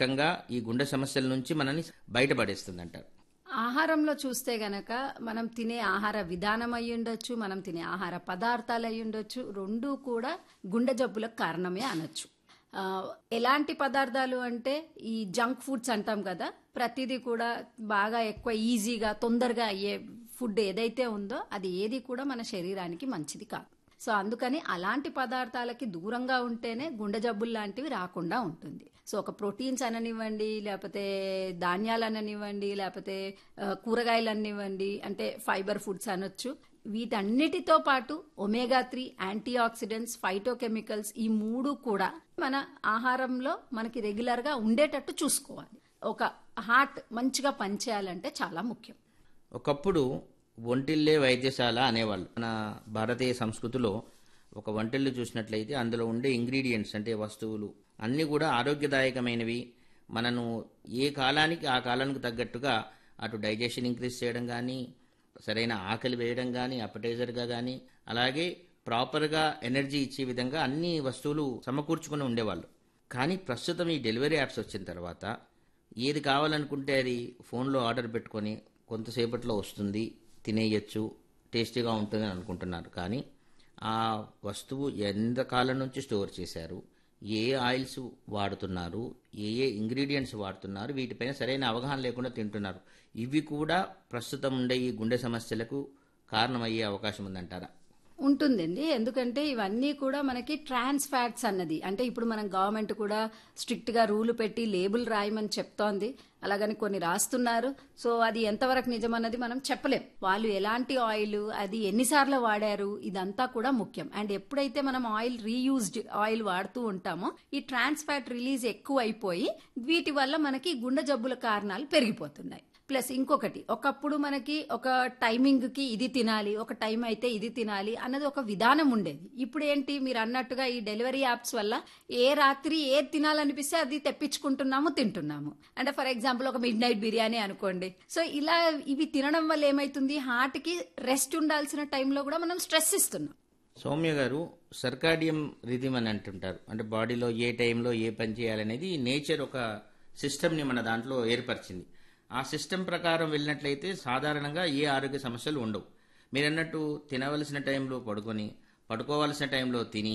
రకంగా ఈ గుండె సమస్యల నుంచి మనల్ని బయటపడేస్తుంది అంటారు ఆహారంలో చూస్తే గనక మనం తినే ఆహార విధానం అయి ఉండొచ్చు మనం తినే ఆహార పదార్థాలు అయి ఉండొచ్చు రెండూ కూడా గుండె జబ్బులకు కారణమే అనొచ్చు ఆ, ఎలాంటి పదార్థాలు అంటే ఈ జంక్ ఫుడ్స్ అంటాం కదా ప్రతిదీ కూడా బాగా ఎక్కువ ఈజీగా తొందరగా అయ్యే ఫుడ్ ఏదైతే ఉందో అది ఏది కూడా మన శరీరానికి మంచిది కాదు సో అందుకని అలాంటి పదార్థాలకి దూరంగా ఉంటేనే గుండె జబ్బులు లాంటివి రాకుండా ఉంటుంది సో ఒక ప్రోటీన్స్ అననివ్వండి లేకపోతే ధాన్యాలు అననివ్వండి లేకపోతే ఆ, కూరగాయలు అనివ్వండి అంటే ఫైబర్ ఫుడ్స్ అనొచ్చు వీటన్నిటితో పాటు omega three antioxidants phytochemicals ఈ మూడు కూడా మన ఆహారంలో మనకి రెగ్యులర్ గా ఉండేటట్టు చూసుకోవాలి ఒక హార్ట్ మంచిగా పనిచేయాలంటే చాలా ముఖ్యం ఒకప్పుడు ఒంటిల్లే వైద్యశాల అనేవాళ్ళు మన భారతీయ సంస్కృతిలో ఒక వంటిల్లు చూసినట్లయితే అందులో ఉండే ఇంగ్రీడియంట్స్ అంటే వస్తువులు అన్నీ కూడా ఆరోగ్యదాయకమైనవి మనను ఏ కాలానికి ఆ కాలానికి తగ్గట్టుగా అటు డైజెషన్ ఇంక్రీజ్ చేయడం కానీ సరైన ఆకలి వేయడం కానీ అపటైజర్గా కానీ అలాగే ప్రాపర్గా ఎనర్జీ ఇచ్చే విధంగా అన్ని వస్తువులు సమకూర్చుకుని ఉండేవాళ్ళు కానీ ప్రస్తుతం ఈ డెలివరీ యాప్స్ వచ్చిన తర్వాత ఏది కావాలనుకుంటే అది ఫోన్లో ఆర్డర్ పెట్టుకొని కొంతసేపట్లో వస్తుంది తినేయచ్చు టేస్టీగా ఉంటుందని అనుకుంటున్నారు కానీ ఆ వస్తువు ఎంత కాలం నుంచి స్టోర్ చేశారు ఏ ఆయిల్స్ వాడుతున్నారు ఏ ఏ ఇంగ్రీడియంట్స్ వాడుతున్నారు వీటిపైన సరైన అవగాహన లేకుండా తింటున్నారు ఇవి కూడా ప్రస్తుతం ఉండే ఈ గుండె సమస్యలకు కారణమయ్యే అవకాశం ఉందంటారా ఉంటుందండి ఎందుకంటే ఇవన్నీ కూడా మనకి ట్రాన్స్ ఫ్యాట్స్ అన్నది అంటే ఇప్పుడు మనం గవర్నమెంట్ కూడా స్ట్రిక్ట్ గా రూల్ పెట్టి లేబుల్ రాయమని చెప్తోంది అలాగని కొన్ని రాస్తున్నారు సో అది ఎంతవరకు నిజమన్నది మనం చెప్పలేం వాళ్ళు ఎలాంటి ఆయిల్ అది ఎన్నిసార్లు వాడారు ఇదంతా కూడా ముఖ్యం అండ్ ఎప్పుడైతే మనం ఆయిల్ రీయూజ్డ్ ఆయిల్ వాడుతూ ఉంటామో ఈ ట్రాన్స్ ఫ్యాట్ రిలీజ్ ఎక్కువ అయిపోయి వీటి వల్ల మనకి గుండె జబ్బుల కారణాలు పెరిగిపోతున్నాయి ప్లస్ ఇంకొకటి ఒకప్పుడు మనకి ఒక టైమింగ్ కి ఇది తినాలి ఒక టైం అయితే ఇది తినాలి అన్నది ఒక విధానం ఉండేది ఇప్పుడు ఏంటి మీరు అన్నట్టుగా ఈ డెలివరీ యాప్స్ వల్ల ఏ రాత్రి ఏది తినాలనిపిస్తే అది తెప్పించుకుంటున్నాము తింటున్నాము అంటే ఫర్ ఎగ్జాంపుల్ ఒక మిడ్ నైట్ బిర్యానీ అనుకోండి సో ఇలా ఇవి తినడం వల్ల ఏమైతుంది హార్ట్ కి రెస్ట్ ఉండాల్సిన టైంలో కూడా మనం స్ట్రెస్ ఇస్తున్నాం సౌమ్య గారు సర్కాడియం రిథిమ్ అని అంటుంటారు అంటే బాడీలో ఏ టైంలో ఏ పని చేయాలనేది నేచర్ ఒక సిస్టమ్ని మన దాంట్లో ఏర్పరిచింది ఆ సిస్టమ్ ప్రకారం వెళ్ళినట్లయితే సాధారణంగా ఏ ఆరోగ్య సమస్యలు ఉండవు మీరు అన్నట్టు తినవలసిన టైంలో పడుకొని పడుకోవలసిన టైంలో తిని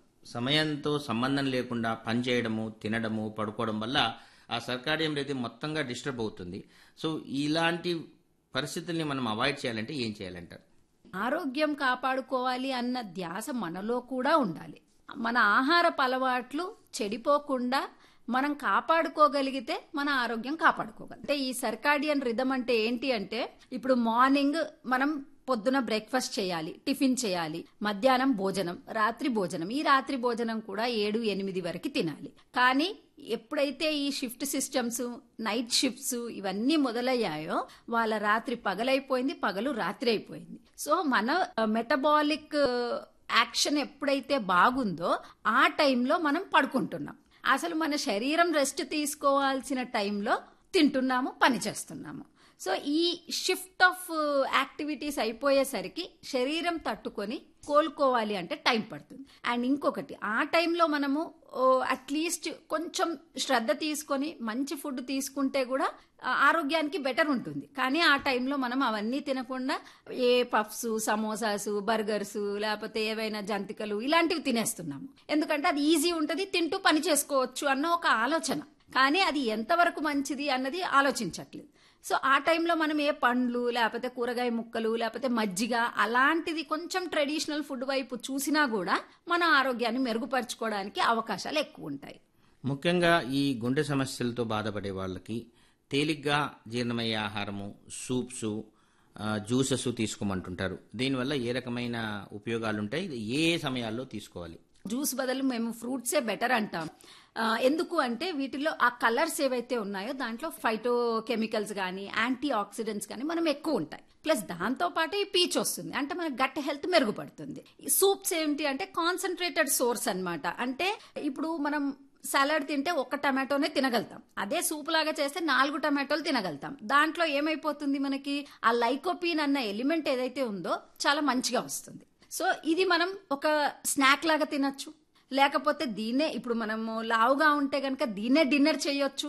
సమయంతో సంబంధం లేకుండా పని చేయడము తినడము పడుకోవడం వల్ల ఆ సర్కాడియం రిథిమ్ మొత్తంగా డిస్టర్బ్ అవుతుంది సో ఇలాంటి పరిస్థితుల్ని మనం అవాయిడ్ చేయాలంటే ఏం చేయాలంటారు ఆరోగ్యం కాపాడుకోవాలి అన్న ధ్యాస మనలో కూడా ఉండాలి మన ఆహారపు అలవాట్లు చెడిపోకుండా మనం కాపాడుకోగలిగితే మన ఆరోగ్యం కాపాడుకోగలం అంటే ఈ సర్కాడియన్ రిధం అంటే ఏంటి అంటే ఇప్పుడు మార్నింగ్ మనం పొద్దున బ్రేక్ఫాస్ట్ చేయాలి టిఫిన్ చేయాలి మధ్యాహ్నం భోజనం రాత్రి భోజనం ఈ రాత్రి భోజనం కూడా ఏడు ఎనిమిది వరకు తినాలి కానీ ఎప్పుడైతే ఈ షిఫ్ట్ సిస్టమ్స్ నైట్ షిఫ్ట్స్ ఇవన్నీ మొదలయ్యాయో వాళ్ళ రాత్రి పగలైపోయింది పగలు రాత్రి అయిపోయింది సో మన మెటబాలిక్ యాక్షన్ ఎప్పుడైతే బాగుందో ఆ టైంలో మనం పడుకుంటున్నాం అసలు మన శరీరం రెస్ట్ తీసుకోవాల్సిన టైంలో తింటున్నాము పని చేస్తున్నాము సో ఈ షిఫ్ట్ ఆఫ్ యాక్టివిటీస్ అయిపోయేసరికి శరీరం తట్టుకొని కోలుకోవాలి అంటే టైం పడుతుంది అండ్ ఇంకొకటి ఆ టైంలో మనము అట్లీస్ట్ కొంచెం శ్రద్ధ తీసుకొని మంచి ఫుడ్ తీసుకుంటే కూడా ఆ, ఆరోగ్యానికి బెటర్ ఉంటుంది కానీ ఆ టైంలో మనం అవన్నీ తినకుండా ఏ పఫ్స్ సమోసాస్ బర్గర్స్ లేకపోతే ఏవైనా జంతికలు ఇలాంటివి తినేస్తున్నాము ఎందుకంటే అది ఈజీ ఉంటుంది తింటూ పని చేసుకోవచ్చు అన్న ఒక ఆలోచన కానీ అది ఎంతవరకు మంచిది అన్నది ఆలోచించట్లేదు సో ఆ టైంలో మనం ఏ పండ్లు లేకపోతే కూరగాయ ముక్కలు లేకపోతే మజ్జిగ అలాంటిది కొంచెం ట్రెడిషనల్ ఫుడ్ వైపు చూసినా కూడా మన ఆరోగ్యాన్ని మెరుగుపరచుకోవడానికి అవకాశాలు ఎక్కువ ఉంటాయి ముఖ్యంగా ఈ గుండె సమస్యలతో బాధపడే వాళ్ళకి తేలిగ్గా జీర్ణమయ్యే ఆహారము సూప్స్ జ్యూసెస్ తీసుకోమంటుంటారు దీనివల్ల ఏ రకమైన ఉపయోగాలు ఉంటాయి ఇది ఏ ఏ సమయాల్లో తీసుకోవాలి జ్యూస్ బదులు మేము ఫ్రూట్సే బెటర్ అంటాం ఆ, ఎందుకు అంటే వీటిలో ఆ కలర్స్ ఏవైతే ఉన్నాయో దాంట్లో ఫైటో కెమికల్స్ కానీ యాంటీ ఆక్సిడెంట్స్ కానీ మనం ఎక్కువ ఉంటాయి ప్లస్ దాంతో పాటు ఈ పీచ్ వస్తుంది అంటే మన గట్ హెల్త్ మెరుగుపడుతుంది సూప్స్ ఏంటి అంటే కాన్సన్ట్రేటెడ్ సోర్స్ అన్నమాట అంటే ఇప్పుడు మనం సలాడ్ తింటే ఒక్క టమాటోనే తినగలుగుతాం అదే సూప్ లాగా చేస్తే నాలుగు టమాటోలు తినగలుగుతాం దాంట్లో ఏమైపోతుంది మనకి ఆ లైకోపీన్ అన్న ఎలిమెంట్ ఏదైతే ఉందో చాలా మంచిగా వస్తుంది సో ఇది మనం ఒక స్నాక్ లాగా తినొచ్చు లేకపోతే దీన్నే ఇప్పుడు మనము లావుగా ఉంటే గనక దీన్నే డిన్నర్ చేయొచ్చు